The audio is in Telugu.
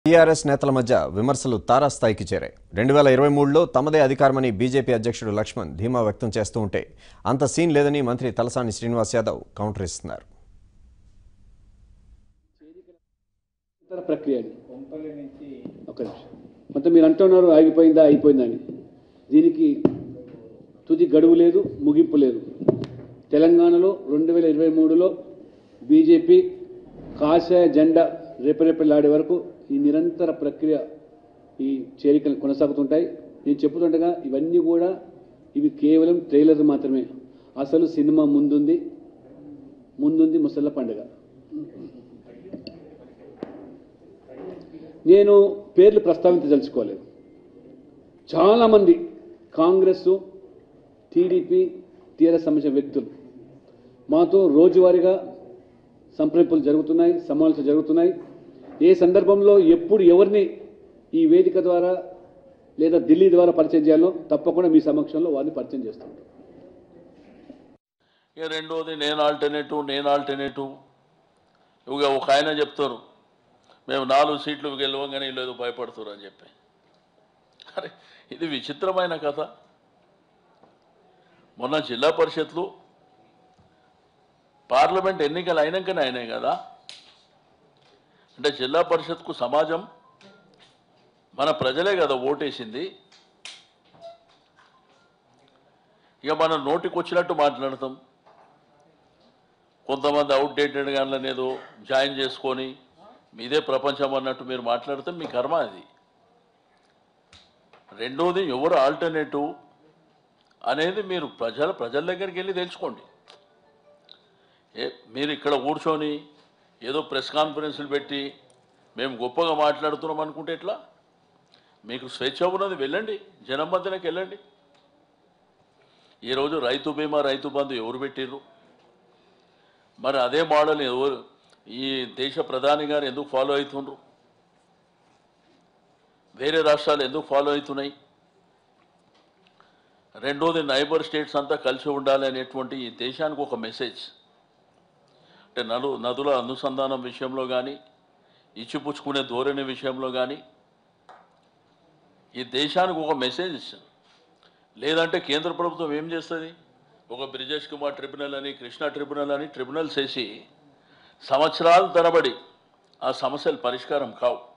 టీఆర్ఎస్ నేతల మధ్య విమర్శలు తారాస్థాయికి చేరాయి రెండు వేల ఇరవై మూడులో తమదే అధికారమని బీజేపీ అధ్యక్షుడు లక్ష్మణ్ ధీమా వ్యక్తం చేస్తూ ఉంటే అంత సీన్ లేదని మంత్రి తలసాని శ్రీనివాస్ యాదవ్ కౌంటర్ ఇస్తున్నారు ఇతర ప్రక్రియ అది ఒక నిమిషం మొత్తం మీరు అంటున్నారు ఆగిపోయిందా అయిపోయిందని దీనికి తుది గడువు లేదు ముగింపు లేదు తెలంగాణలో రెండు వేల ఇరవై మూడులో బీజేపీ కాషాయ జెండా రేపరేపలాడే వరకు ఈ నిరంతర ప్రక్రియ ఈ చేరికలు కొనసాగుతుంటాయి నేను చెప్పుతుండగా ఇవన్నీ కూడా ఇవి కేవలం ట్రైలర్ మాత్రమే అసలు సినిమా ముందుంది ముందుంది ముసళ్ళ పండుగ నేను పేర్లు ప్రస్తావించదలుచుకోలేదు చాలామంది కాంగ్రెస్ టీడీపీ టీఆర్ఎస్ సంబంధించిన వ్యక్తులు మాతో రోజువారీగా సంప్రదింపులు జరుగుతున్నాయి సమావేశాలు జరుగుతున్నాయి ఏ సందర్భంలో ఎప్పుడు ఎవరిని ఈ వేదిక ద్వారా లేదా ఢిల్లీ ద్వారా పరిచయం చేయాలో తప్పకుండా మీ సమక్షంలో వారిని పరిచయం చేస్తాం ఇక రెండోది నేను ఆల్టర్నేటివ్ నేను ఆల్టర్నేటివ్ ఇక ఒక ఆయన చెప్తారు మేము నాలుగు సీట్లు గెలవంగానే వీళ్ళు ఏదో భయపడుతున్నారు అని చెప్పి అరే ఇది విచిత్రమైన కథ మొన్న జిల్లా పరిషత్లు పార్లమెంట్ ఎన్నికలు అయినాకనే అయినాయి కదా అంటే జిల్లా పరిషత్కు సమాజం మన ప్రజలే కదా ఓటేసింది ఇక మనం నోటికి వచ్చినట్టు మాట్లాడతాం కొంతమంది అవుట్డేటెడ్ గాన్లను ఏదో జాయిన్ చేసుకొని మీదే ప్రపంచం అన్నట్టు మీరు మాట్లాడితే మీ కర్మ అది రెండోది ఎవరు ఆల్టర్నేటివ్ అనేది మీరు ప్రజల ప్రజల దగ్గరికి వెళ్ళి తెలుసుకోండి ఏ మీరు ఇక్కడ కూర్చొని ఏదో ప్రెస్ కాన్ఫరెన్స్లు పెట్టి మేము గొప్పగా మాట్లాడుతున్నాం అనుకుంటే ఎట్లా మీకు స్వేచ్ఛ ఉన్నది వెళ్ళండి జనం మధ్యనకి వెళ్ళండి ఈరోజు రైతు బీమా రైతు బంధు ఎవరు పెట్టిర్రు మరి అదే మోడల్ ఎవరు ఈ దేశ ప్రధాని గారు ఎందుకు ఫాలో అవుతుండ్రు వేరే రాష్ట్రాలు ఎందుకు ఫాలో అవుతున్నాయి రెండోది నైబర్ స్టేట్స్ అంతా కలిసి ఉండాలి అనేటువంటి ఈ దేశానికి ఒక మెసేజ్ అంటే నలు నదుల అనుసంధానం విషయంలో కానీ ఇచ్చిపుచ్చుకునే ధోరణి విషయంలో కానీ ఈ దేశానికి ఒక మెసేజ్ లేదంటే కేంద్ర ప్రభుత్వం ఏం చేస్తుంది ఒక బ్రిజేష్ కుమార్ ట్రిబ్యునల్ అని కృష్ణా ట్రిబ్యునల్ అని ట్రిబ్యునల్స్ వేసి సంవత్సరాల తరబడి ఆ సమస్యలు పరిష్కారం కావు